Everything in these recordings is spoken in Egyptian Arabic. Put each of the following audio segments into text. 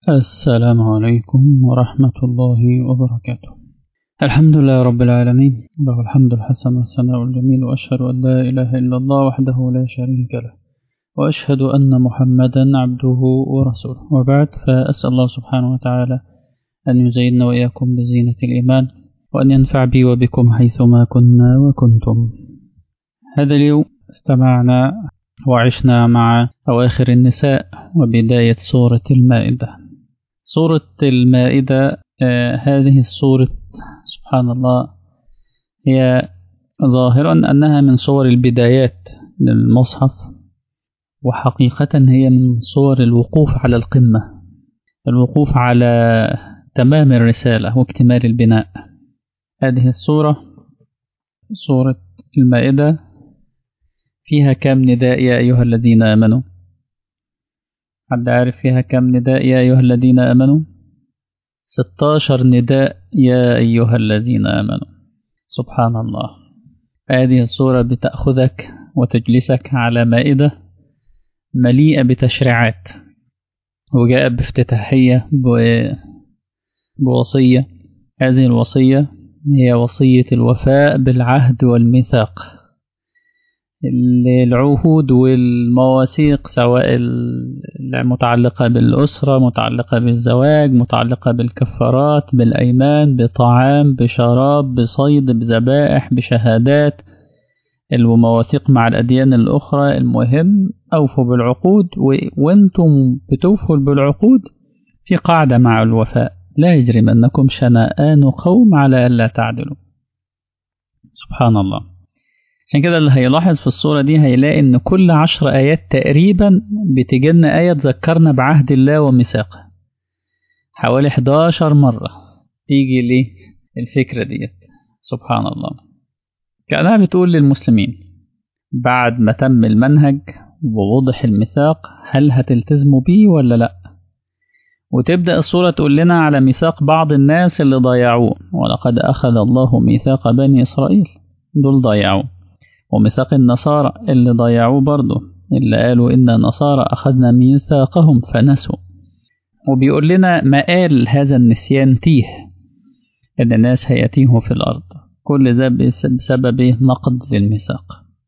السلام عليكم ورحمة الله وبركاته الحمد لله رب العالمين له الحمد الحسن والثناء الجميل وأشهد أن لا إله إلا الله وحده لا شريك له وأشهد أن محمدا عبده ورسوله وبعد فأسأل الله سبحانه وتعالى أن يزيننا وإياكم بزينة الإيمان وأن ينفع بي وبكم حيثما كنا وكنتم هذا اليوم استمعنا وعشنا مع أواخر النساء وبداية سورة المائدة سورة المائدة آه هذه السورة سبحان الله هي ظاهرا أنها من صور البدايات للمصحف وحقيقة هي من صور الوقوف على القمة الوقوف على تمام الرسالة واكتمال البناء هذه السورة سورة المائدة فيها كم نداء يا أيها الذين آمنوا حد عارف فيها كم نداء يا أيها الذين آمنوا 16 نداء يا أيها الذين آمنوا سبحان الله هذه السورة بتأخذك وتجلسك على مائدة مليئة بتشريعات وجاء بافتتاحية بوصية هذه الوصية هي وصية الوفاء بالعهد والميثاق العهود والمواثيق سواء المتعلقة بالأسرة متعلقة بالزواج متعلقة بالكفارات بالأيمان بطعام بشراب بصيد بذبائح بشهادات المواثيق مع الأديان الأخرى المهم أوفوا بالعقود وأنتم بتوفوا بالعقود في قاعدة مع الوفاء لا يجرمنكم شنآن قوم على ألا تعدلوا سبحان الله عشان كده اللي هيلاحظ في الصورة دي هيلاقي إن كل عشر آيات تقريبا بتجيلنا آية تذكرنا بعهد الله وميثاقه حوالي 11 مرة تيجي ليه الفكرة ديت سبحان الله كأنها بتقول للمسلمين بعد ما تم المنهج ووضح الميثاق هل هتلتزموا بيه ولا لأ وتبدأ الصورة تقول لنا على ميثاق بعض الناس اللي ضيعوه ولقد أخذ الله ميثاق بني إسرائيل دول ضيعوه وميثاق النصارى اللي ضيعوه برضه اللي قالوا إن النصارى أخذنا ميثاقهم فنسوا وبيقول لنا مآل هذا النسيان تيه إن الناس هيتيهوا في الأرض كل ده بسبب نقد للميثاق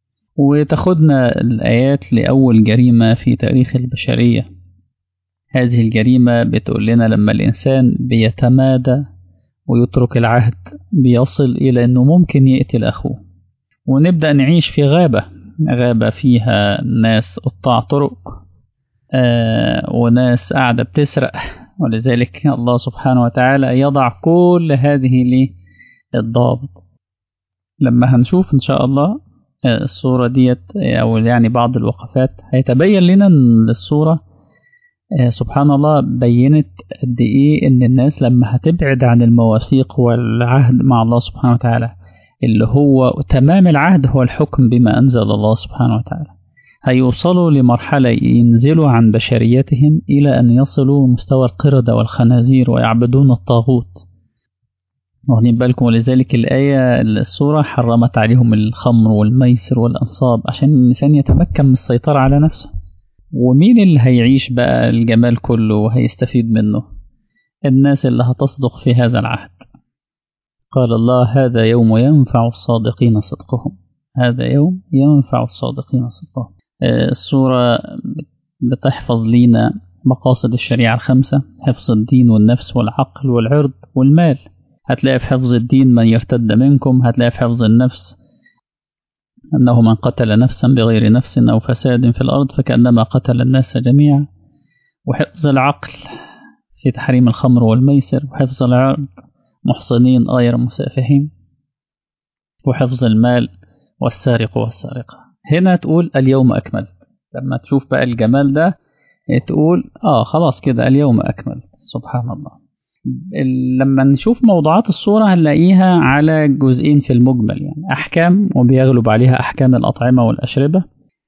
وتاخدنا الآيات لأول جريمة في تاريخ البشرية هذه الجريمة بتقول لنا لما الإنسان بيتمادى ويترك العهد بيصل إلى أنه ممكن يقتل أخوه ونبدأ نعيش في غابة غابة فيها ناس قطاع طرق آه وناس قاعدة بتسرق ولذلك الله سبحانه وتعالى يضع كل هذه للضابط لما هنشوف إن شاء الله الصورة ديت أو يعني بعض الوقفات هيتبين لنا أن الصورة سبحان الله بينت قد إيه إن الناس لما هتبعد عن المواثيق والعهد مع الله سبحانه وتعالى اللي هو تمام العهد هو الحكم بما أنزل الله سبحانه وتعالى هيوصلوا لمرحلة ينزلوا عن بشريتهم إلى أن يصلوا مستوى القردة والخنازير ويعبدون الطاغوت واخدين بالكم ولذلك الآية السورة حرمت عليهم الخمر والميسر والأنصاب عشان الإنسان يتمكن من السيطرة على نفسه ومين اللي هيعيش بقى الجمال كله وهيستفيد منه الناس اللي هتصدق في هذا العهد قال الله هذا يوم ينفع الصادقين صدقهم هذا يوم ينفع الصادقين صدقهم السورة بتحفظ لينا مقاصد الشريعة الخمسة حفظ الدين والنفس والعقل والعرض والمال هتلاقي في حفظ الدين من يرتد منكم هتلاقي في حفظ النفس أنه من قتل نفسا بغير نفس أو فساد في الأرض فكأنما قتل الناس جميعا وحفظ العقل في تحريم الخمر والميسر وحفظ العرض محصنين غير مسافحين وحفظ المال والسارق والسارقة هنا تقول اليوم أكملت لما تشوف بقى الجمال ده تقول آه خلاص كده اليوم أكملت سبحان الله لما نشوف موضوعات الصورة هنلاقيها على جزئين في المجمل يعني أحكام وبيغلب عليها أحكام الأطعمة والأشربة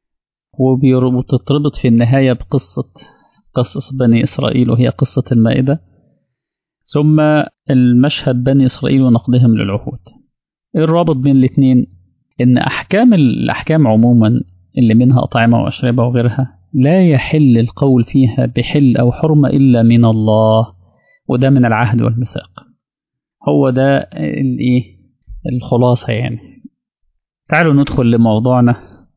وبتتربط في النهاية بقصة قصص بني إسرائيل وهي قصة المائدة ثم المشهد بني إسرائيل ونقضهم للعهود الرابط بين الاثنين إن أحكام الأحكام عموما اللي منها أطعمة وأشربة وغيرها لا يحل القول فيها بحل أو حرمة إلا من الله وده من العهد والميثاق هو ده الايه الخلاصة يعني تعالوا ندخل لموضوعنا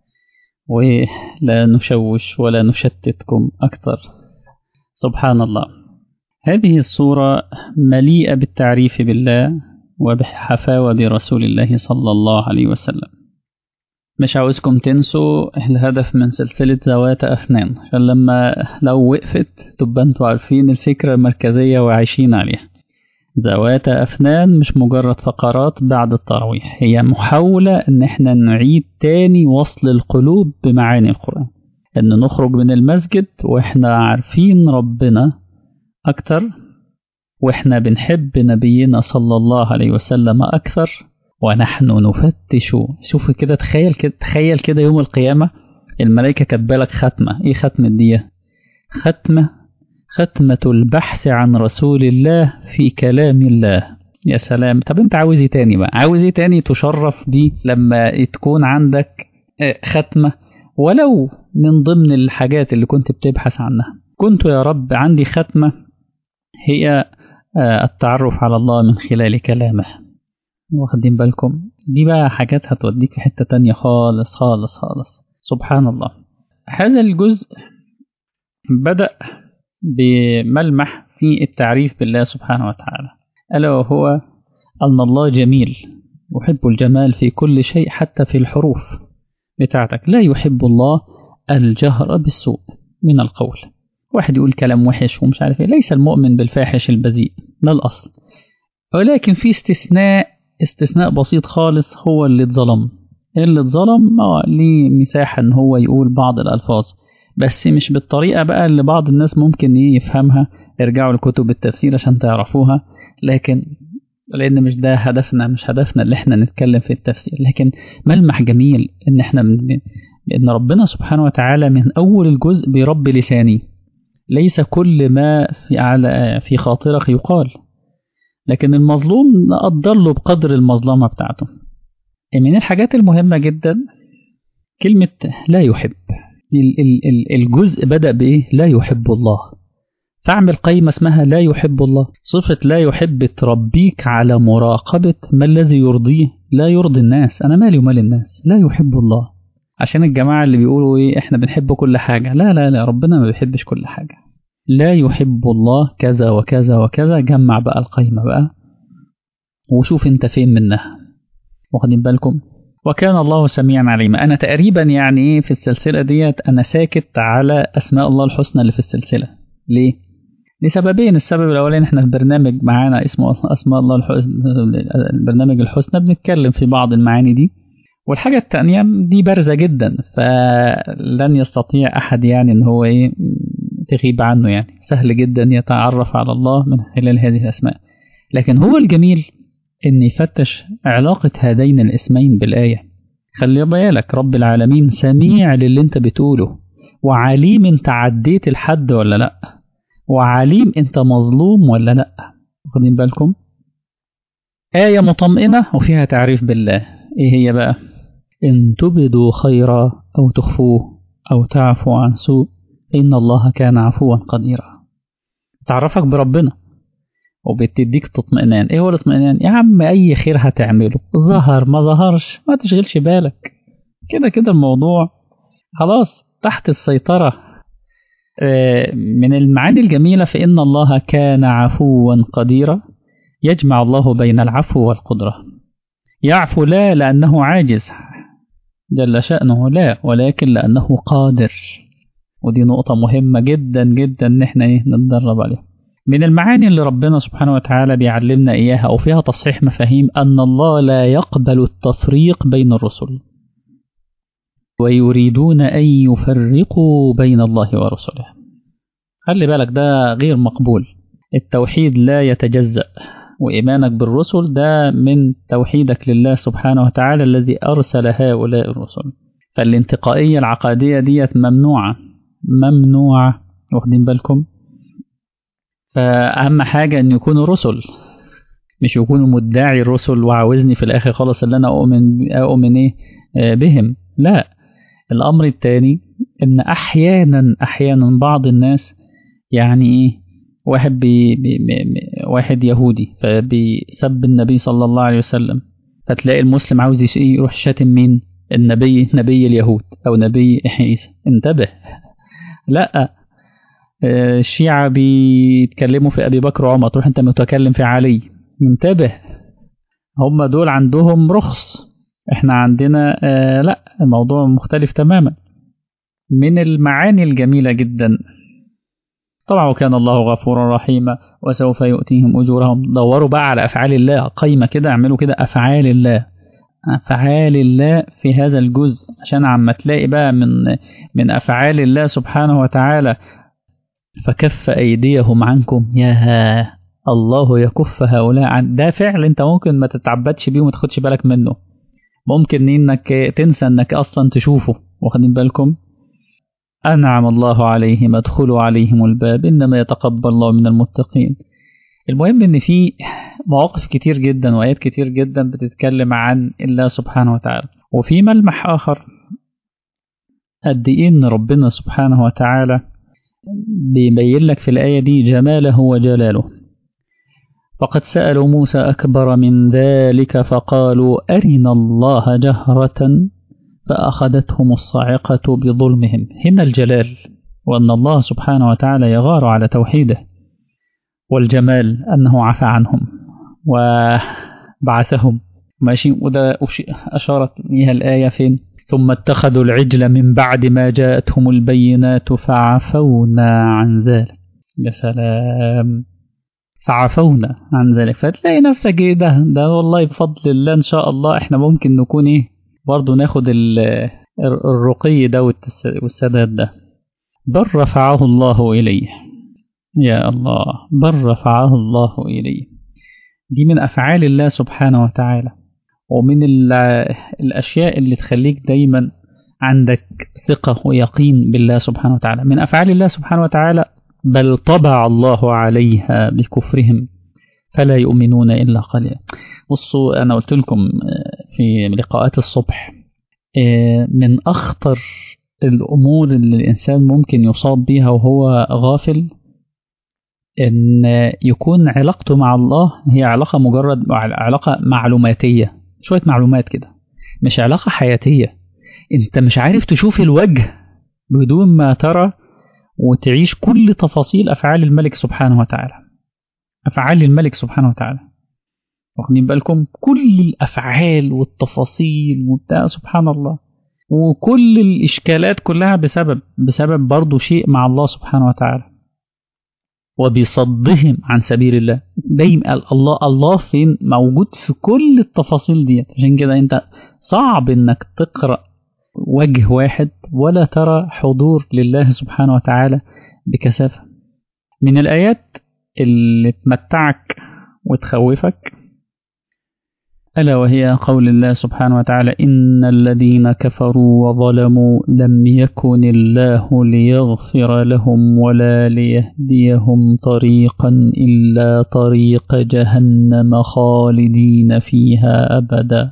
ولا نشوش ولا نشتتكم أكثر سبحان الله هذه الصورة مليئة بالتعريف بالله وبحفاوة برسول الله صلى الله عليه وسلم مش عاوزكم تنسوا الهدف من سلسلة ذوات أفنان عشان لما لو وقفت تبقى انتوا عارفين الفكرة المركزية وعايشين عليها ذوات أفنان مش مجرد فقرات بعد التراويح هي محاولة إن احنا نعيد تاني وصل القلوب بمعاني القرآن إن نخرج من المسجد وإحنا عارفين ربنا أكتر وإحنا بنحب نبينا صلى الله عليه وسلم أكثر ونحن نفتش شوف كده تخيل كده تخيل كده يوم القيامة الملائكة كاتبة لك ختمة إيه ختمة دي؟ ختمة ختمة البحث عن رسول الله في كلام الله يا سلام طب انت عاوز ايه تاني بقى عاوز ايه تاني تشرف بيه لما تكون عندك ختمة ولو من ضمن الحاجات اللي كنت بتبحث عنها كنت يا رب عندي ختمة هي التعرف على الله من خلال كلامه واخدين بالكم دي بقى حاجات هتوديك في حتة تانية خالص خالص خالص سبحان الله هذا الجزء بدأ بملمح في التعريف بالله سبحانه وتعالى ألا وهو أن الله جميل يحب الجمال في كل شيء حتى في الحروف بتاعتك لا يحب الله الجهر بالسوء من القول واحد يقول كلام وحش ومش عارف ايه ليس المؤمن بالفاحش البذيء ده الأصل ولكن في استثناء استثناء بسيط خالص هو اللي اتظلم اللي اتظلم ليه مساحة ان هو يقول بعض الألفاظ بس مش بالطريقة بقى اللي بعض الناس ممكن يفهمها ارجعوا لكتب التفسير عشان تعرفوها لكن لأن مش ده هدفنا مش هدفنا اللي احنا نتكلم في التفسير لكن ملمح جميل ان احنا من ان ربنا سبحانه وتعالى من أول الجزء بيربي لساني ليس كل ما في على في خاطرك يقال لكن المظلوم نقدر له بقدر المظلمة بتاعته من الحاجات المهمة جدا كلمة لا يحب الجزء بدأ بإيه لا يحب الله فاعمل قيمة اسمها لا يحب الله صفة لا يحب تربيك على مراقبة ما الذي يرضيه لا يرضي الناس أنا مالي ومال الناس لا يحب الله عشان الجماعة اللي بيقولوا إيه إحنا بنحب كل حاجة لا لا لا ربنا ما بيحبش كل حاجة لا يحب الله كذا وكذا وكذا جمع بقى القيمة بقى وشوف انت فين منها واخدين بالكم وكان الله سميعا عليما انا تقريبا يعني ايه في السلسله ديت انا ساكت على اسماء الله الحسنى اللي في السلسله ليه لسببين السبب الاولاني احنا في برنامج معانا اسمه اسماء الله الحسنى البرنامج الحسنى بنتكلم في بعض المعاني دي والحاجة الثانية دي بارزة جدا فلن يستطيع أحد يعني إن هو إيه تغيب عنه يعني سهل جدا يتعرف على الله من خلال هذه الأسماء لكن هو الجميل إن يفتش علاقة هذين الاسمين بالآية خلي بالك رب العالمين سميع للي انت بتقوله وعليم انت عديت الحد ولا لا وعليم انت مظلوم ولا لا واخدين بالكم آية مطمئنة وفيها تعريف بالله ايه هي بقى إن تبدوا خيرا أو تخفوه أو تعفو عن سوء إن الله كان عفوا قديرا تعرفك بربنا وبتديك تطمئنان ايه هو الاطمئنان يا عم اي خير هتعمله ظهر ما ظهرش ما تشغلش بالك كده كده الموضوع خلاص تحت السيطرة من المعاني الجميلة في إن الله كان عفوا قديرا يجمع الله بين العفو والقدرة يعفو لا لأنه عاجز جل شأنه لا ولكن لأنه قادر ودي نقطة مهمة جدا جدا إن احنا نتدرب عليها من المعاني اللي ربنا سبحانه وتعالى بيعلمنا إياها أو فيها تصحيح مفاهيم أن الله لا يقبل التفريق بين الرسل ويريدون أن يفرقوا بين الله ورسله خلي بالك ده غير مقبول التوحيد لا يتجزأ وإيمانك بالرسل ده من توحيدك لله سبحانه وتعالى الذي أرسل هؤلاء الرسل فالانتقائية العقادية ديت ممنوعة ممنوعة واخدين بالكم فأهم حاجة أن يكونوا رسل مش يكونوا مدعي الرسل وعاوزني في الآخر خالص اللي أنا أؤمن أؤمن إيه بهم لا الأمر الثاني إن أحيانا أحيانا بعض الناس يعني إيه واحد بي بي بي واحد يهودي فبيسب النبي صلى الله عليه وسلم فتلاقي المسلم عاوز يروح شاتم مين النبي نبي اليهود أو نبي عيسى انتبه لا الشيعة بيتكلموا في أبي بكر وعمر تروح أنت متكلم في علي انتبه هم دول عندهم رخص احنا عندنا آه لا الموضوع مختلف تماما من المعاني الجميلة جدا طبعا وكان الله غفورا رحيما وسوف يؤتيهم أجورهم دوروا بقى على أفعال الله قايمة كده اعملوا كده أفعال الله أفعال الله في هذا الجزء عشان عما تلاقي بقى من من أفعال الله سبحانه وتعالى فكف أيديهم عنكم يا الله يكف هؤلاء عن ده فعل أنت ممكن ما تتعبدش بيه وما تاخدش بالك منه ممكن إنك تنسى إنك أصلا تشوفه واخدين بالكم أنعم الله عليهم ادخلوا عليهم الباب إنما يتقبل الله من المتقين المهم إن في مواقف كتير جدا وآيات كتير جدا بتتكلم عن الله سبحانه وتعالى وفي ملمح آخر قد إيه إن ربنا سبحانه وتعالى بيبين لك في الآية دي جماله وجلاله فقد سألوا موسى أكبر من ذلك فقالوا أرنا الله جهرة فأخذتهم الصاعقة بظلمهم هنا الجلال وأن الله سبحانه وتعالى يغار على توحيده والجمال أنه عفى عنهم وبعثهم ماشي وده أشارت لها الآية فين ثم اتخذوا العجل من بعد ما جاءتهم البينات فعفونا عن ذلك يا سلام فعفونا عن ذلك فتلاقي نفسك ايه ده ده والله بفضل الله ان شاء الله احنا ممكن نكون ايه برضه ناخد الرقي ده والسداد ده بل رفعه الله إليه يا الله بل رفعه الله إليه دي من أفعال الله سبحانه وتعالى ومن الأشياء اللي تخليك دايما عندك ثقة ويقين بالله سبحانه وتعالى من أفعال الله سبحانه وتعالى بل طبع الله عليها بكفرهم فلا يؤمنون إلا قليلا بصوا أنا قلت لكم في لقاءات الصبح من أخطر الأمور اللي الإنسان ممكن يصاب بها وهو غافل إن يكون علاقته مع الله هي علاقة مجرد علاقة معلوماتية شوية معلومات كده مش علاقة حياتية أنت مش عارف تشوف الوجه بدون ما ترى وتعيش كل تفاصيل أفعال الملك سبحانه وتعالى أفعال الملك سبحانه وتعالى واخدين بالكم كل الأفعال والتفاصيل وبتاع سبحان الله وكل الإشكالات كلها بسبب بسبب برضو شيء مع الله سبحانه وتعالى وبصدهم عن سبيل الله دايما الله الله فين موجود في كل التفاصيل دي عشان كده انت صعب انك تقرأ وجه واحد ولا ترى حضور لله سبحانه وتعالى بكثافة من الآيات اللي تمتعك وتخوفك ألا وهي قول الله سبحانه وتعالى إن الذين كفروا وظلموا لم يكن الله ليغفر لهم ولا ليهديهم طريقا إلا طريق جهنم خالدين فيها أبدا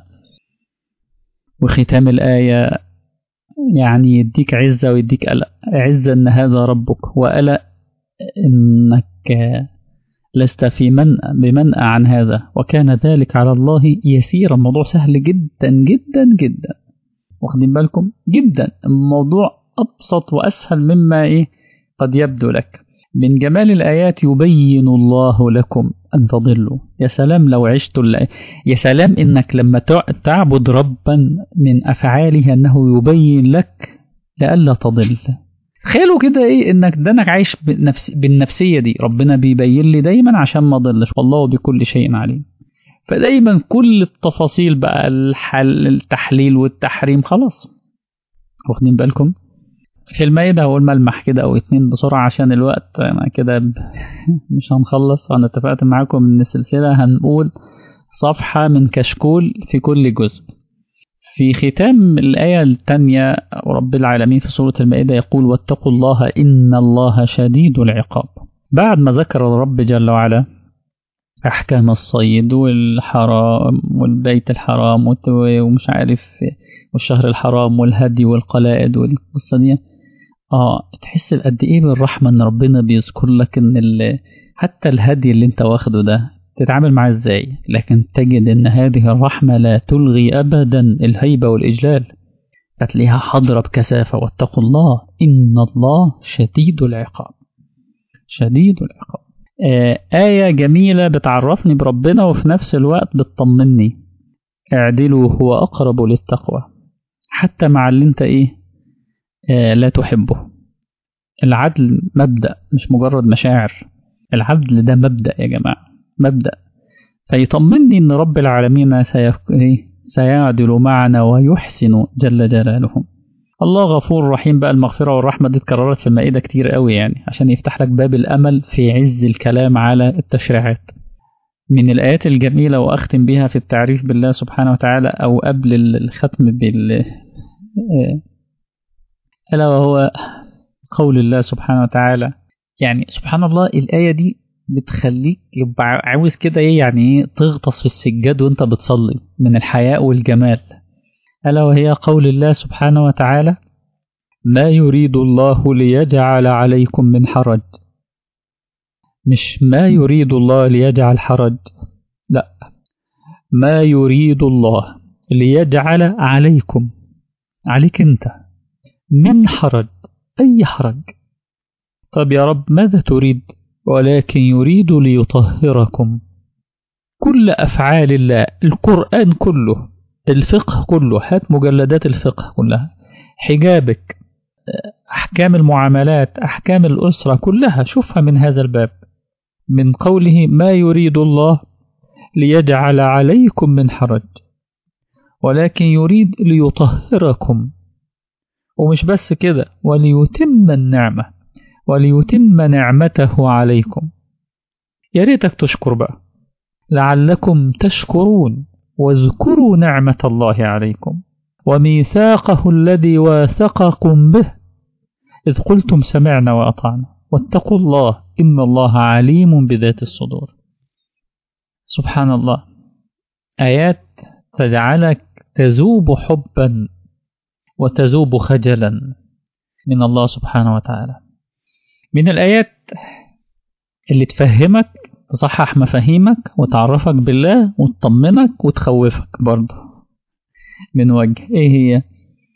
وختام الآية يعني يديك عزة ويديك ألا عزة أن هذا ربك وألا إنك لست في منأ بمنأى عن هذا وكان ذلك على الله يسيرا الموضوع سهل جدا جدا جدا واخدين بالكم جدا الموضوع أبسط وأسهل مما إيه قد يبدو لك من جمال الآيات يبين الله لكم أن تضلوا يا سلام لو عشت يا سلام إنك لما تعبد ربا من أفعاله أنه يبين لك لئلا تضل تخيلوا كده ايه انك ده انك عايش بنفس بالنفسيه دي ربنا بيبين لي دايما عشان ما اضلش والله بكل شيء عليم فدايما كل التفاصيل بقى الحل التحليل والتحريم خلاص واخدين بالكم في المائدة هقول ملمح كده أو اتنين بسرعة عشان الوقت أنا كده مش هنخلص أنا اتفقت معاكم إن السلسلة هنقول صفحة من كشكول في كل جزء في ختام الآية الثانية رب العالمين في سورة المائدة يقول واتقوا الله إن الله شديد العقاب بعد ما ذكر الرب جل وعلا أحكام الصيد والحرام والبيت الحرام ومش عارف والشهر الحرام والهدي والقلائد والقصة دي اه تحس قد ايه بالرحمة ان ربنا بيذكر لك ان حتى الهدي اللي انت واخده ده تتعامل معاه ازاي لكن تجد ان هذه الرحمة لا تلغي ابدا الهيبة والاجلال هتلاقيها حاضرة بكثافة واتقوا الله ان الله شديد العقاب شديد العقاب آه آية جميلة بتعرفني بربنا وفي نفس الوقت بتطمني اعدلوا هو أقرب للتقوى حتى مع اللي انت ايه آه لا تحبه العدل مبدأ مش مجرد مشاعر العدل ده مبدأ يا جماعة مبدأ فيطمني ان رب العالمين سيعدل معنا ويحسن جل جلاله الله غفور رحيم بقى المغفرة والرحمة دي اتكررت في المائدة كتير قوي يعني عشان يفتح لك باب الأمل في عز الكلام على التشريعات من الآيات الجميلة وأختم بها في التعريف بالله سبحانه وتعالى أو قبل الختم بال ألا وهو قول الله سبحانه وتعالى يعني سبحان الله الآية دي بتخليك يبقى عاوز كده ايه يعني ايه تغطس في السجاد وانت بتصلي من الحياء والجمال ألا وهي قول الله سبحانه وتعالى ما يريد الله ليجعل عليكم من حرج مش ما يريد الله ليجعل حرج لا ما يريد الله ليجعل عليكم عليك انت من حرج أي حرج طب يا رب ماذا تريد ولكن يريد ليطهركم كل أفعال الله القرآن كله الفقه كله هات مجلدات الفقه كلها حجابك أحكام المعاملات أحكام الأسرة كلها شوفها من هذا الباب من قوله ما يريد الله ليجعل عليكم من حرج ولكن يريد ليطهركم ومش بس كده وليتم النعمة وليتم نعمته عليكم يا ريتك تشكر بقى لعلكم تشكرون واذكروا نعمة الله عليكم وميثاقه الذي واثقكم به إذ قلتم سمعنا وأطعنا واتقوا الله إن الله عليم بذات الصدور سبحان الله آيات تجعلك تذوب حبا وتذوب خجلا من الله سبحانه وتعالى من الآيات اللي تفهمك تصحح مفاهيمك وتعرفك بالله وتطمنك وتخوفك برضه من وجه ايه هي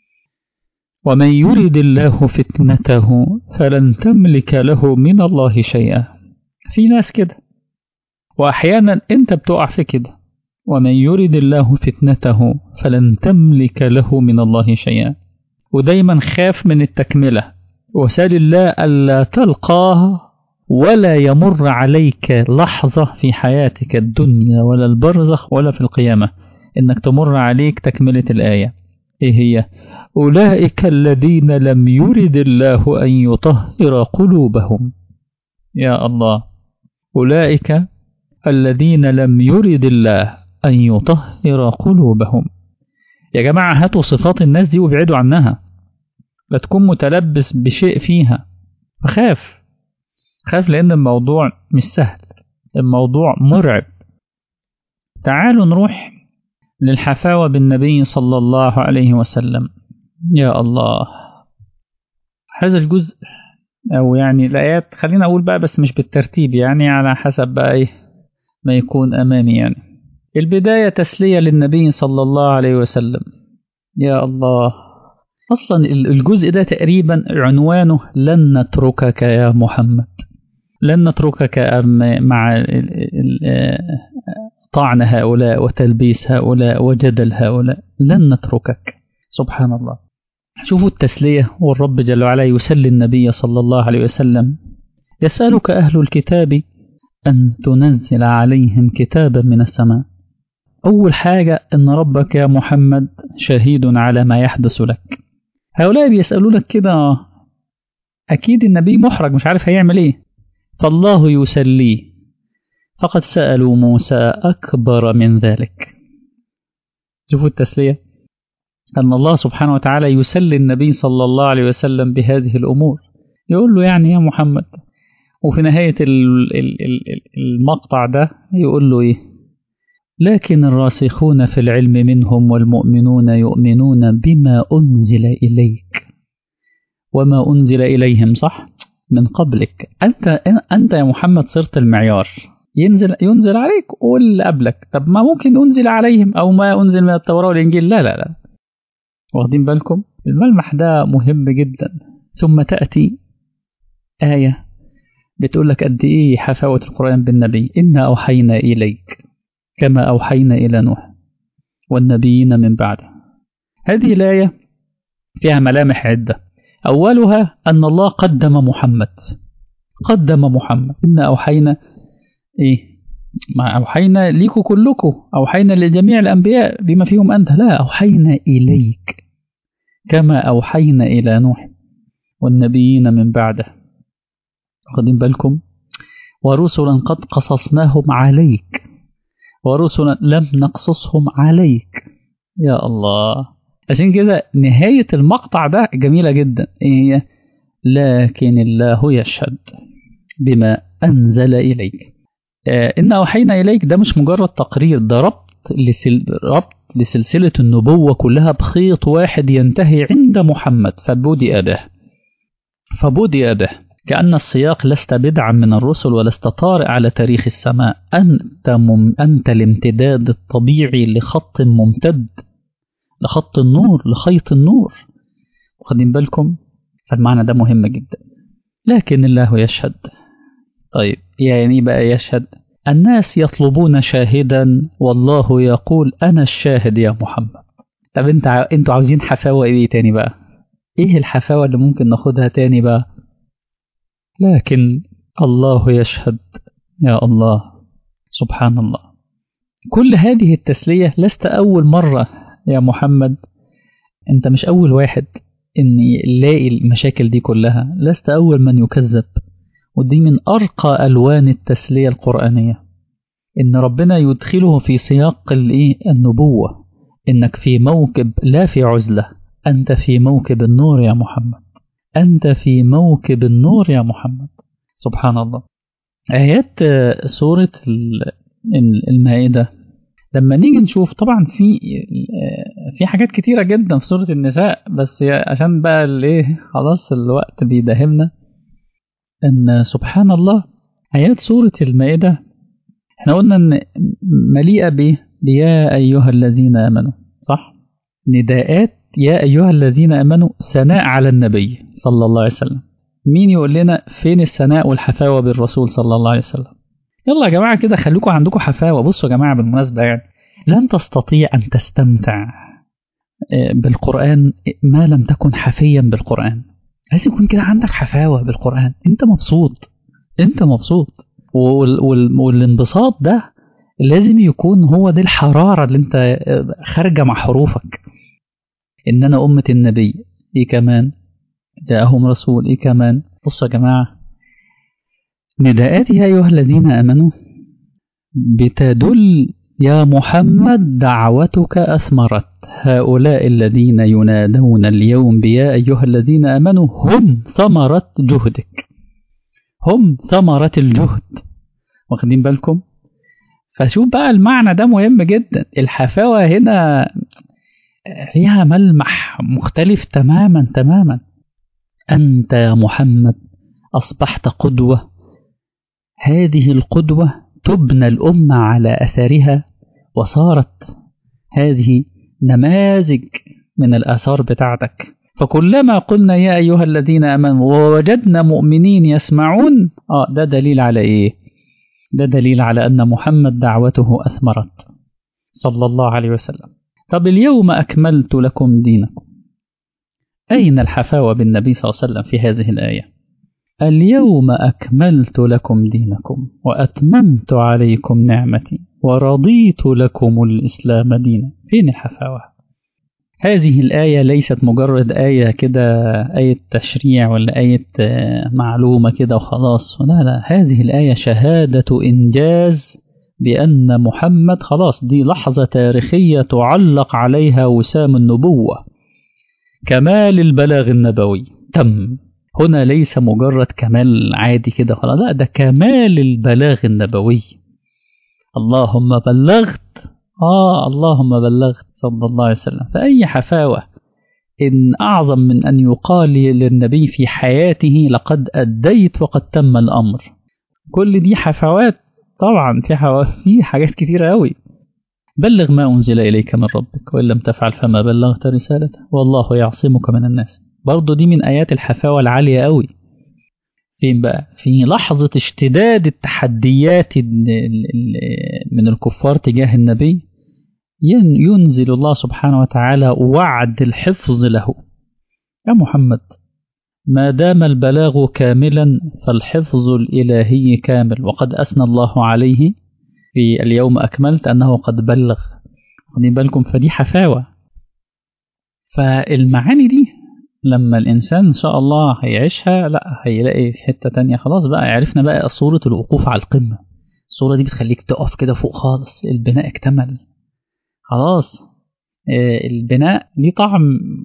ومن يرد الله فتنته فلن تملك له من الله شيئا في ناس كده واحيانا انت بتقع في كده ومن يرد الله فتنته فلن تملك له من الله شيئا ودايما خاف من التكمله وسال الله الا تلقاه ولا يمر عليك لحظة في حياتك الدنيا ولا البرزخ ولا في القيامة إنك تمر عليك تكملة الآية إيه هي أولئك الذين لم يرد الله أن يطهر قلوبهم يا الله أولئك الذين لم يرد الله أن يطهر قلوبهم يا جماعة هاتوا صفات الناس دي وابعدوا عنها لا تكون متلبس بشيء فيها فخاف خاف لأن الموضوع مش سهل الموضوع مرعب تعالوا نروح للحفاوة بالنبي صلى الله عليه وسلم يا الله هذا الجزء أو يعني الآيات خلينا أقول بقى بس مش بالترتيب يعني على حسب بقى إيه ما يكون أمامي يعني البداية تسلية للنبي صلى الله عليه وسلم يا الله أصلا الجزء ده تقريبا عنوانه لن نتركك يا محمد لن نتركك مع طعن هؤلاء وتلبيس هؤلاء وجدل هؤلاء لن نتركك سبحان الله شوفوا التسلية والرب جل وعلا يسلي النبي صلى الله عليه وسلم يسألك أهل الكتاب أن تنزل عليهم كتابا من السماء أول حاجة أن ربك يا محمد شهيد على ما يحدث لك هؤلاء بيسألونك كده أكيد النبي محرج مش عارف هيعمل إيه فالله يسليه فقد سألوا موسى أكبر من ذلك شوفوا التسلية أن الله سبحانه وتعالى يسلي النبي صلى الله عليه وسلم بهذه الأمور يقول له يعني يا محمد وفي نهاية المقطع ده يقول له إيه لكن الراسخون في العلم منهم والمؤمنون يؤمنون بما أنزل إليك وما أنزل إليهم صح من قبلك أنت أنت يا محمد صرت المعيار ينزل ينزل عليك واللي قبلك طب ما ممكن أنزل عليهم أو ما أنزل من التوراة والإنجيل لا لا لا واخدين بالكم الملمح ده مهم جدا ثم تأتي آية بتقول لك قد إيه حفاوة القرآن بالنبي إنا أوحينا إليك كما أوحينا إلى نوح والنبيين من بعده هذه الآية فيها ملامح عدة أولها أن الله قدم محمد قدم محمد إنا أوحينا إيه ما أوحينا ليكم كلكم أوحينا لجميع الأنبياء بما فيهم أنت لا أوحينا إليك كما أوحينا إلى نوح والنبيين من بعده واخدين بالكم ورسلا قد قصصناهم عليك ورسلا لم نقصصهم عليك يا الله عشان كده نهاية المقطع ده جميلة جدا هي لكن الله يشهد بما أنزل إليك آه إن أوحينا إليك ده مش مجرد تقرير ده ربط لسل... ربط لسلسلة النبوة كلها بخيط واحد ينتهي عند محمد فبدأ به فبدأ به كأن السياق لست بدعا من الرسل ولست طارئ على تاريخ السماء أنت, مم أنت الامتداد الطبيعي لخط ممتد لخط النور لخيط النور واخدين بالكم فالمعنى ده مهم جدا لكن الله يشهد طيب يعني بقى يشهد الناس يطلبون شاهدا والله يقول أنا الشاهد يا محمد طب انت انتوا عاوزين حفاوة ايه تاني بقى ايه الحفاوة اللي ممكن ناخدها تاني بقى لكن الله يشهد يا الله سبحان الله كل هذه التسلية لست أول مرة يا محمد أنت مش أول واحد إن يلاقي المشاكل دي كلها لست أول من يكذب ودي من أرقى ألوان التسلية القرآنية إن ربنا يدخله في سياق النبوة إنك في موكب لا في عزلة أنت في موكب النور يا محمد أنت في موكب النور يا محمد سبحان الله آيات سورة المائدة لما نيجي نشوف طبعا في في حاجات كتيرة جدا في سورة النساء بس عشان بقى الايه خلاص الوقت بيداهمنا ان سبحان الله آيات سورة المائدة احنا قلنا ان مليئة ب يا أيها الذين آمنوا صح نداءات يا أيها الذين آمنوا ثناء على النبي صلى الله عليه وسلم مين يقول لنا فين الثناء والحفاوة بالرسول صلى الله عليه وسلم يلا يا جماعة كده خليكم عندكم حفاوة بصوا يا جماعة بالمناسبة يعني لن تستطيع أن تستمتع بالقرآن ما لم تكن حفيا بالقرآن لازم يكون كده عندك حفاوة بالقرآن انت مبسوط انت مبسوط وال وال والانبساط ده لازم يكون هو دي الحرارة اللي انت خارجة مع حروفك ان انا أمة النبي ايه كمان جاءهم رسول ايه كمان بصوا يا جماعة نداءات يا أيها الذين آمنوا بتدل يا محمد دعوتك أثمرت هؤلاء الذين ينادون اليوم بيا أيها الذين آمنوا هم ثمرة جهدك هم ثمرة الجهد واخدين بالكم فشوف بقى المعنى ده مهم جدا الحفاوة هنا فيها ملمح مختلف تماما تماما أنت يا محمد أصبحت قدوة هذه القدوة تبنى الأمة على أثرها وصارت هذه نماذج من الآثار بتاعتك فكلما قلنا يا أيها الذين آمنوا ووجدنا مؤمنين يسمعون آه ده دليل على إيه؟ ده دليل على أن محمد دعوته أثمرت صلى الله عليه وسلم طب اليوم أكملت لكم دينكم أين الحفاوة بالنبي صلى الله عليه وسلم في هذه الآية اليوم أكملت لكم دينكم وأتممت عليكم نعمتي ورضيت لكم الإسلام دينا فين الحفاوة هذه الآية ليست مجرد آية كده آية تشريع ولا آية معلومة كده وخلاص لا لا هذه الآية شهادة إنجاز بأن محمد خلاص دي لحظة تاريخية تعلق عليها وسام النبوة كمال البلاغ النبوي تم هنا ليس مجرد كمال عادي كده خلاص لا ده كمال البلاغ النبوي اللهم بلغت آه اللهم بلغت صلى الله عليه وسلم فأي حفاوة إن أعظم من أن يقال للنبي في حياته لقد أديت وقد تم الأمر كل دي حفوات طبعا في حوا... في حاجات كتيرة أوي بلغ ما أنزل إليك من ربك وإن لم تفعل فما بلغت رسالته والله يعصمك من الناس برضو دي من آيات الحفاوة العالية أوي فين بقى في لحظة اشتداد التحديات من الكفار تجاه النبي ينزل الله سبحانه وتعالى وعد الحفظ له يا محمد ما دام البلاغ كاملا فالحفظ الإلهي كامل وقد أثنى الله عليه في اليوم أكملت أنه قد بلغ خدين بالكم فدي حفاوة فالمعاني دي لما الإنسان إن شاء الله هيعيشها لا هيلاقي في حتة تانية خلاص بقى عرفنا بقى صورة الوقوف على القمة الصورة دي بتخليك تقف كده فوق خالص البناء اكتمل خلاص البناء ليه طعم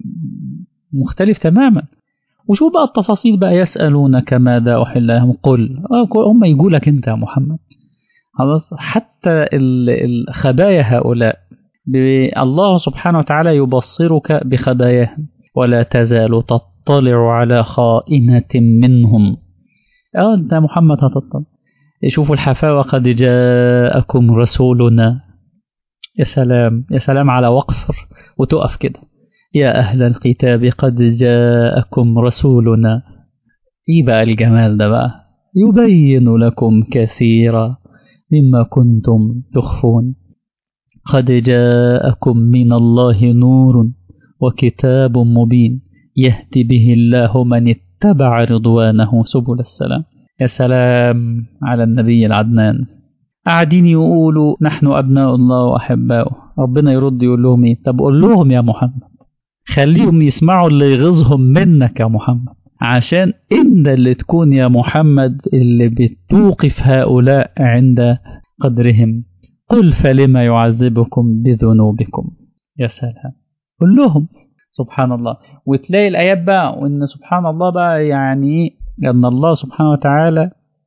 مختلف تماما وشوف بقى التفاصيل بقى يسألونك ماذا أحل لهم قل هم يقول لك أنت يا محمد خلاص حتى الخبايا هؤلاء الله سبحانه وتعالى يبصرك بخباياهم ولا تزال تطلع على خائنة منهم اه انت محمد هتطلع شوفوا الحفاوة قد جاءكم رسولنا يا سلام يا سلام على وقف وتقف كده يا أهل الكتاب قد جاءكم رسولنا إيه بقى الجمال ده بقى يبين لكم كثيرا مما كنتم تخفون قد جاءكم من الله نور وكتاب مبين يهدي به الله من اتبع رضوانه سبل السلام يا سلام على النبي العدنان قاعدين يقولوا نحن أبناء الله وأحباؤه ربنا يرد يقول لهم إيه طب قول لهم يا محمد خليهم يسمعوا اللي يغيظهم منك يا محمد عشان انت اللي تكون يا محمد اللي بتوقف هؤلاء عند قدرهم قل فلما يعذبكم بذنوبكم يا سلام قل لهم سبحان الله وتلاقي الآيات بقى وإن سبحان الله بقى يعني أن الله سبحانه وتعالى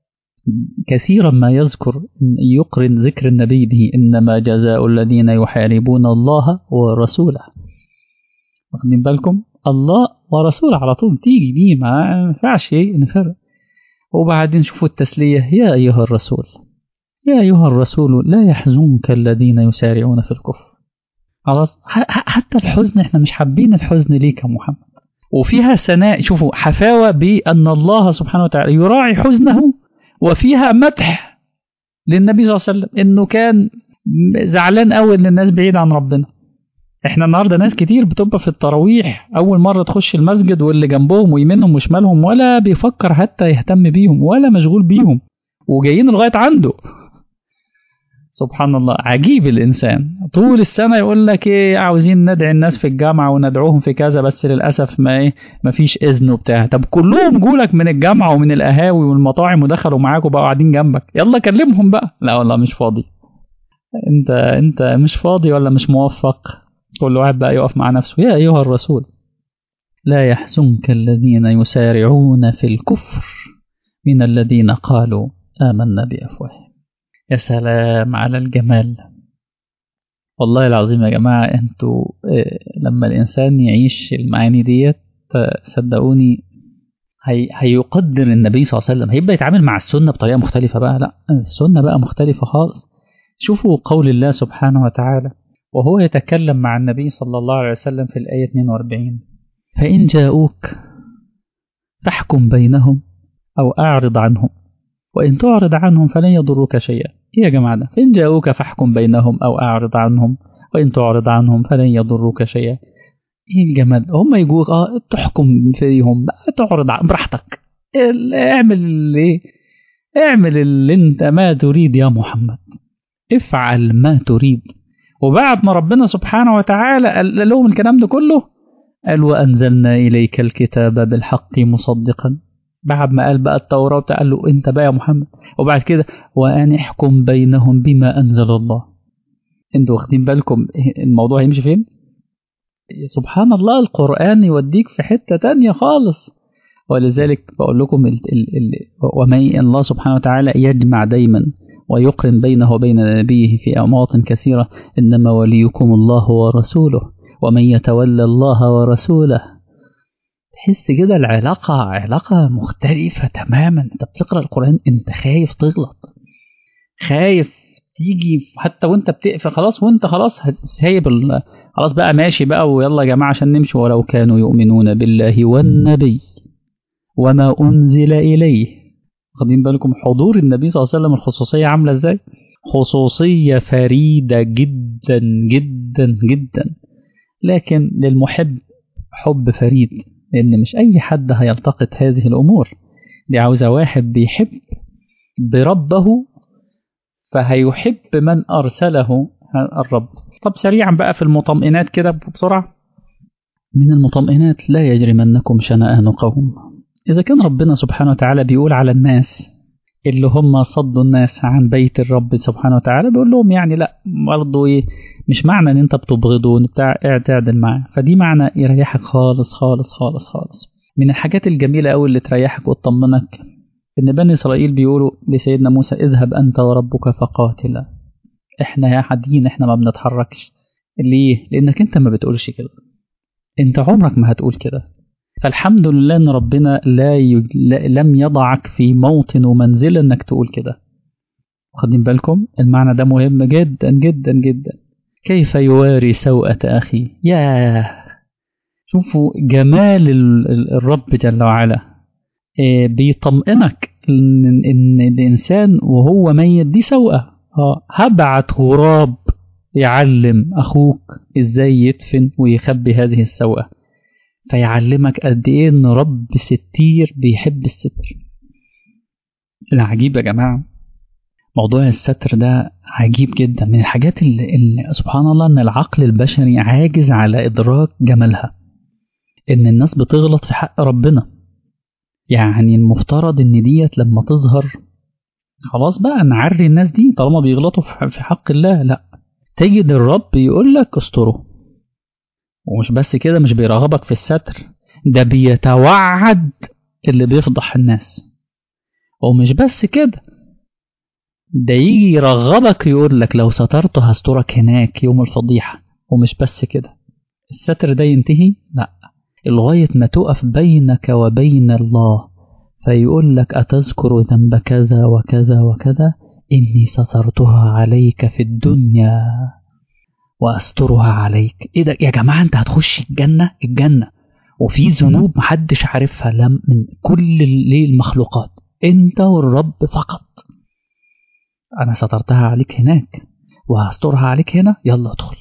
كثيرا ما يذكر يقرن ذكر النبي به إنما جزاء الذين يحاربون الله ورسوله واخدين بالكم الله ورسوله على طول تيجي دي ما ينفعش نفرق وبعدين شوفوا التسلية يا أيها الرسول يا أيها الرسول لا يحزنك الذين يسارعون في الكفر خلاص حتى الحزن احنا مش حابين الحزن ليك يا محمد وفيها ثناء شوفوا حفاوة بأن الله سبحانه وتعالى يراعي حزنه وفيها مدح للنبي صلى الله عليه وسلم انه كان زعلان قوي ان الناس بعيد عن ربنا احنا النهارده ناس كتير بتبقى في التراويح اول مره تخش المسجد واللي جنبهم ويمينهم وشمالهم ولا بيفكر حتى يهتم بيهم ولا مشغول بيهم وجايين لغايه عنده سبحان الله عجيب الانسان طول السنه يقول لك ايه عاوزين ندعي الناس في الجامعه وندعوهم في كذا بس للاسف ما ايه ما فيش اذن وبتاع طب كلهم جولك من الجامعه ومن القهاوي والمطاعم ودخلوا معاك وبقوا قاعدين جنبك يلا كلمهم بقى لا والله مش فاضي انت انت مش فاضي ولا مش موفق كل واحد بقى يقف مع نفسه يا ايها الرسول لا يحزنك الذين يسارعون في الكفر من الذين قالوا آمنا بأفواههم يا سلام على الجمال والله العظيم يا جماعة انتوا لما الإنسان يعيش المعاني ديت صدقوني هي هيقدر النبي صلى الله عليه وسلم هيبقى يتعامل مع السنة بطريقة مختلفة بقى لا السنة بقى مختلفة خالص شوفوا قول الله سبحانه وتعالى وهو يتكلم مع النبي صلى الله عليه وسلم في الآية 42 فإن جاءوك فاحكم بينهم أو أعرض عنهم وإن تعرض عنهم فلن يضروك شيئا إيه يا جماعة ده فإن جاءوك فاحكم بينهم أو أعرض عنهم وإن تعرض عنهم فلن يضروك شيئا إيه الجمال هم يقولوا آه تحكم فيهم تعرض عن براحتك اعمل اللي اعمل اللي انت ما تريد يا محمد افعل ما تريد وبعد ما ربنا سبحانه وتعالى قال لهم الكلام ده كله قال وأنزلنا إليك الكتاب بالحق مصدقا بعد ما قال بقى التوراة وبتاع قال له أنت بقى يا محمد وبعد كده وأن احكم بينهم بما أنزل الله أنتوا واخدين بالكم الموضوع هيمشي فين؟ سبحان الله القرآن يوديك في حتة تانية خالص ولذلك بقول لكم ال ال ال ومن الله سبحانه وتعالى يجمع دايما ويقرن بينه وبين نبيه في مواطن كثيرة إنما وليكم الله ورسوله ومن يتولى الله ورسوله تحس كده العلاقة علاقة مختلفة تماما انت بتقرأ القرآن انت خايف تغلط خايف تيجي حتى وانت بتقفل خلاص وانت خلاص سايب خلاص بقى ماشي بقى ويلا يا جماعة عشان نمشي ولو كانوا يؤمنون بالله والنبي وما أنزل إليه واخدين بالكم حضور النبي صلى الله عليه وسلم الخصوصية عاملة ازاي خصوصية فريدة جدا جدا جدا لكن للمحب حب فريد لأن مش أي حد هيلتقط هذه الأمور دي عاوزة واحد بيحب بربه فهيحب من أرسله الرب طب سريعا بقى في المطمئنات كده بسرعة من المطمئنات لا يجرمنكم شنآن قوم إذا كان ربنا سبحانه وتعالى بيقول على الناس اللي هم صدوا الناس عن بيت الرب سبحانه وتعالى بيقول لهم يعني لا برضه ايه مش معنى ان انت بتبغضه بتاع تعدل معاه فدي معنى يريحك خالص خالص خالص خالص من الحاجات الجميلة قوي اللي تريحك وتطمنك ان بني اسرائيل بيقولوا لسيدنا موسى اذهب انت وربك فقاتلا احنا يا حدين احنا ما بنتحركش ليه لانك انت ما بتقولش كده انت عمرك ما هتقول كده فالحمد لله ان ربنا لا, يج... لا لم يضعك في موطن ومنزل انك تقول كده واخدين بالكم المعنى ده مهم جدا جدا جدا كيف يواري سوءة أخي ياه شوفوا جمال الرب جل وعلا بيطمئنك إن, إن الإنسان وهو ميت دي سوءة هبعت غراب يعلم أخوك إزاي يدفن ويخبي هذه السوءة فيعلمك قد إيه إن رب ستير بيحب الستر العجيب يا جماعة موضوع الستر ده عجيب جدا من الحاجات اللي, اللي سبحان الله ان العقل البشري عاجز على ادراك جمالها ان الناس بتغلط في حق ربنا يعني المفترض ان ديت لما تظهر خلاص بقى نعري الناس دي طالما بيغلطوا في حق الله لا تجد الرب يقول لك استره ومش بس كده مش بيرغبك في الستر ده بيتوعد اللي بيفضح الناس ومش بس كده ده يجي يرغبك يقول لك لو سترته هسترك هناك يوم الفضيحة ومش بس كده الستر ده ينتهي لا لغاية ما تقف بينك وبين الله فيقول لك أتذكر ذنب كذا وكذا وكذا إني سترتها عليك في الدنيا وأسترها عليك إيه ده يا جماعة أنت هتخش الجنة الجنة وفي ذنوب محدش عارفها لم من كل المخلوقات أنت والرب فقط أنا سترتها عليك هناك وهسترها عليك هنا يلا ادخل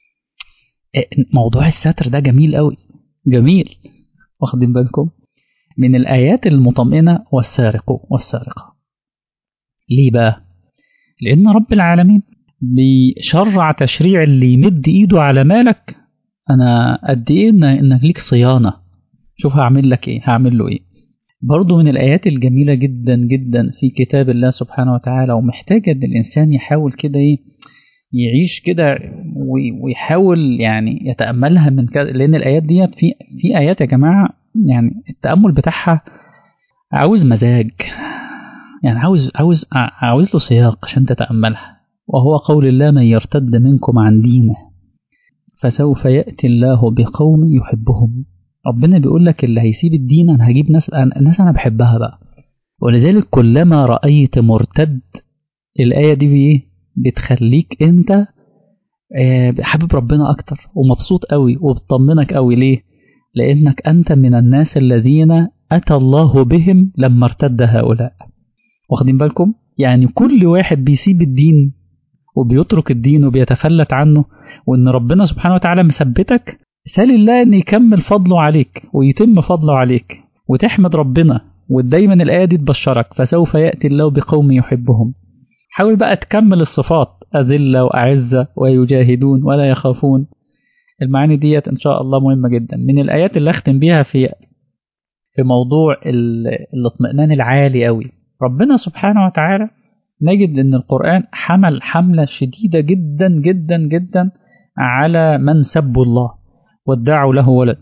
موضوع الستر ده جميل قوي جميل واخدين بالكم من الآيات المطمئنة والسارق والسارقة ليه بقى لأن رب العالمين بيشرع تشريع اللي يمد إيده على مالك أنا قد إيه إنك ليك صيانة شوف هعمل لك إيه هعمل له إيه برضو من الآيات الجميلة جدا جدا في كتاب الله سبحانه وتعالى ومحتاجة إن الإنسان يحاول كده إيه يعيش كده ويحاول يعني يتأملها من كده لأن الآيات ديت في في آيات يا جماعة يعني التأمل بتاعها عاوز مزاج يعني عاوز عاوز عاوز له سياق عشان تتأملها وهو قول الله من يرتد منكم عن دينه فسوف يأتي الله بقوم يحبهم ربنا بيقول لك اللي هيسيب الدين انا هجيب ناس ناس انا بحبها بقى ولذلك كلما رأيت مرتد الآية دي بإيه بتخليك انت حابب ربنا اكتر ومبسوط قوي وبتطمنك قوي ليه لانك انت من الناس الذين اتى الله بهم لما ارتد هؤلاء واخدين بالكم يعني كل واحد بيسيب الدين وبيترك الدين وبيتفلت عنه وان ربنا سبحانه وتعالى مثبتك سال الله ان يكمل فضله عليك ويتم فضله عليك وتحمد ربنا ودايما الآية دي تبشرك فسوف يأتي الله بقوم يحبهم حاول بقى تكمل الصفات أذلة وأعزة ويجاهدون ولا يخافون المعاني ديت إن شاء الله مهمة جدا من الآيات اللي أختم بيها في في موضوع الاطمئنان العالي قوي ربنا سبحانه وتعالى نجد ان القرآن حمل حملة شديدة جدا جدا جدا على من سبوا الله وادعوا له ولد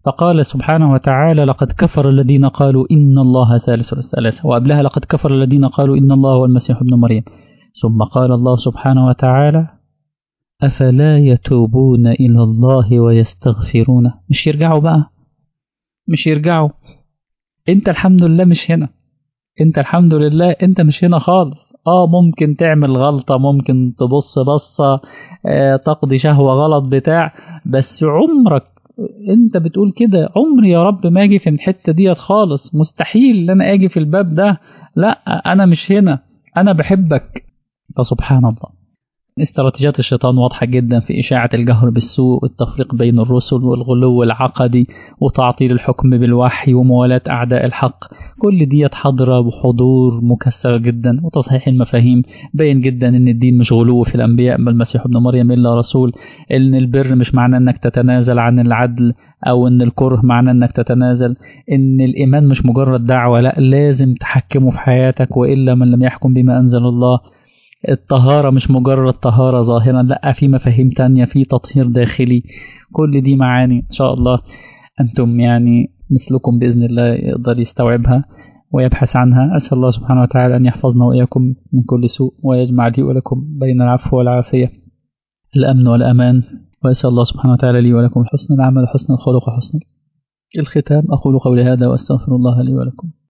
فقال سبحانه وتعالى لقد كفر الذين قالوا إن الله ثالث الثلاثة وقبلها لقد كفر الذين قالوا إن الله هو المسيح ابن مريم ثم قال الله سبحانه وتعالى أفلا يتوبون إلى الله ويستغفرونه مش يرجعوا بقى مش يرجعوا انت الحمد لله مش هنا انت الحمد لله انت مش هنا خالص اه ممكن تعمل غلطة ممكن تبص بصة آه تقضي شهوة غلط بتاع بس عمرك انت بتقول كده عمري يا رب ما اجي في الحتة ديت خالص مستحيل ان انا اجي في الباب ده لا انا مش هنا انا بحبك فسبحان الله استراتيجيات الشيطان واضحة جدا في إشاعة الجهر بالسوء والتفريق بين الرسل والغلو العقدي وتعطيل الحكم بالوحي وموالاة أعداء الحق كل ديت حاضرة وحضور مكثر جدا وتصحيح المفاهيم باين جدا إن الدين مش غلو في الأنبياء بل المسيح ابن مريم إلا رسول إن البر مش معناه إنك تتنازل عن العدل أو إن الكره معناه إنك تتنازل إن الإيمان مش مجرد دعوة لا لازم تحكمه في حياتك وإلا من لم يحكم بما أنزل الله الطهارة مش مجرد طهارة ظاهرا لا في مفاهيم تانية في تطهير داخلي كل دي معاني إن شاء الله أنتم يعني مثلكم بإذن الله يقدر يستوعبها ويبحث عنها أسأل الله سبحانه وتعالى أن يحفظنا وإياكم من كل سوء ويجمع لي ولكم بين العفو والعافية الأمن والأمان وأسأل الله سبحانه وتعالى لي ولكم حسن العمل وحسن الخلق وحسن الختام أقول قولي هذا وأستغفر الله لي ولكم